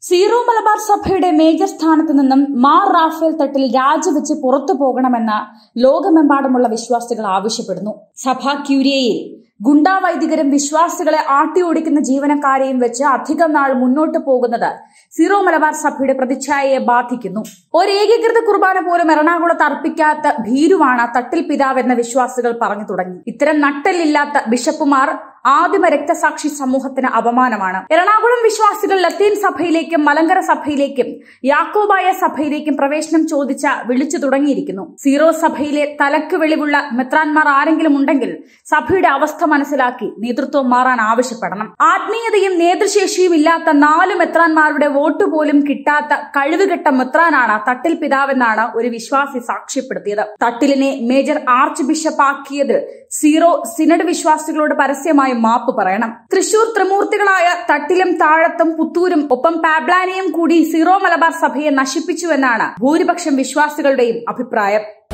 zero Malabar സഭയുടെ major സ്ഥാനത്ത് നിന്നും മാർ റാഫേൽ തട്ടിൽ രാജിവെച്ച് പുറത്തു പോകണമെന്ന് ലോകമെമ്പാടുമുള്ള വിശ്വാസികൾ ആവശ്യപ്പെടുന്നു സഭാ ക്യൂരിയയിൽ ഗുണ്ടാ വൈദികരും വിശ്വാസികളെ ആട്ടിയോടിക്കുന്ന ജീവനക്കാരെയും വെച്ച് അധികം നാൾ മുന്നോട്ട് പോകുന്നത് സീറോ മലബാർ സഭയുടെ പ്രതിച്ഛായയെ ബാധിക്കുന്നു ഒരു ഏകീകൃത കുർബാന പോലും എറണാകുളത്ത് അർപ്പിക്കാത്ത ഭീരുവാണ് തട്ടിൽ പിതാവ് എന്ന വിശ്വാസികൾ പറഞ്ഞു തുടങ്ങി ഇത്തരം നട്ടലില്ലാത്ത ബിഷപ്പുമാർ ആദിമ രക്തസാക്ഷി സമൂഹത്തിന് അപമാനമാണ് എറണാകുളം വിശ്വാസികൾ ലത്തീൻ സഭയിലേക്കും മലങ്കര സഭയിലേക്കും യാക്കോബായ സഭയിലേക്കും പ്രവേശനം ചോദിച്ച വിളിച്ചു തുടങ്ങിയിരിക്കുന്നു സീറോ സഭയിലെ തലക്ക് വെളിവുള്ള മെത്രാൻമാർ ആരെങ്കിലും ഉണ്ടെങ്കിൽ സഭയുടെ അവസ്ഥ മനസ്സിലാക്കി നേതൃത്വം മാറാൻ ആവശ്യപ്പെടണം ആത്മീയതയും നേതൃശേഷിയും ഇല്ലാത്ത നാല് മെത്രാൻമാരുടെ വോട്ട് പോലും കിട്ടാത്ത കഴിവുകെട്ട മെത്രാനാണ് തട്ടിൽ പിതാവെന്നാണ് ഒരു വിശ്വാസി സാക്ഷ്യപ്പെടുത്തിയത് തട്ടിലിനെ മേജർ ആർച്ച് ബിഷപ്പ് ആക്കിയതിൽ സീറോ സിനഡ് വിശ്വാസികളോട് പരസ്യമായി മാപ്പ് പറയണം തൃശൂർ ത്രിമൂർത്തികളായ തട്ടിലും താഴത്തും പുത്തൂരും ഒപ്പം പാബ്ലാനിയും കൂടി സീറോ മലബാർ സഭയെ നശിപ്പിച്ചുവെന്നാണ് ഭൂരിപക്ഷം വിശ്വാസികളുടെയും അഭിപ്രായം